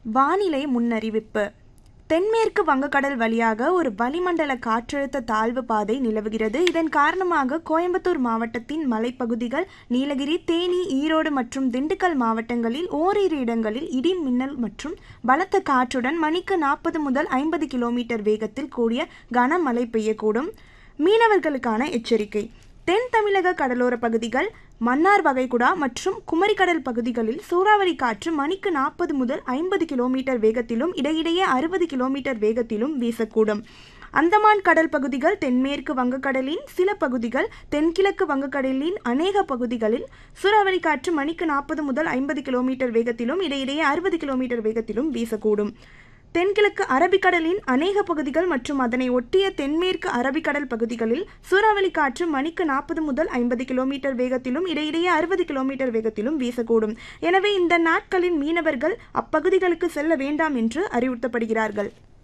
வானிலை முன்னறிவிப்பு தென்மேற்கு வங்கக்கடல் வழியாக ஒரு வளிமண்டல காற்றழுத்த தாழ்வு பாதை நிலவுகிறது இதன் காரணமாக கோயம்புத்தூர் மாவட்டத்தின் மலைப்பகுதிகள் நீலகிரி தேனி ஈரோடு மற்றும் திண்டுக்கல் மாவட்டங்களில் ஓரிரு இடங்களில் இடி மின்னல் மற்றும் பலத்த காற்றுடன் மணிக்கு நாற்பது முதல் ஐம்பது கிலோமீட்டர் வேகத்தில் கூடிய கனமழை பெய்யக்கூடும் மீனவர்களுக்கான எச்சரிக்கை தென் தமிழக கடலோர பகுதிகள் மன்னார் வளைகுடா மற்றும் குமரிக்கடல் பகுதிகளில் சூறாவளி காற்று மணிக்கு நாற்பது முதல் ஐம்பது கிலோமீட்டர் வேகத்திலும் இடையிடையே அறுபது கிலோமீட்டர் வேகத்திலும் வீசக்கூடும் அந்தமான் கடல் பகுதிகள் தென்மேற்கு வங்கக்கடலின் சில பகுதிகள் தென்கிழக்கு வங்கக்கடலின் அநேக பகுதிகளில் சூறாவளி காற்று மணிக்கு நாற்பது முதல் ஐம்பது கிலோமீட்டர் வேகத்திலும் இடையிடையே அறுபது கிலோமீட்டர் வேகத்திலும் வீசக்கூடும் தென்கிழக்கு அரபிக்கடலின் அநேக பகுதிகள் மற்றும் அதனை ஒட்டிய தென்மேற்கு அரபிக்கடல் பகுதிகளில் சூறாவளி காற்று மணிக்கு நாற்பது முதல் ஐம்பது கிலோமீட்டர் வேகத்திலும் இடையிடையே அறுபது கிலோமீட்டர் வேகத்திலும் வீசக்கூடும் எனவே இந்த நாட்களில் மீனவர்கள் அப்பகுதிகளுக்கு செல்ல வேண்டாம் என்று அறிவுறுத்தப்படுகிறார்கள்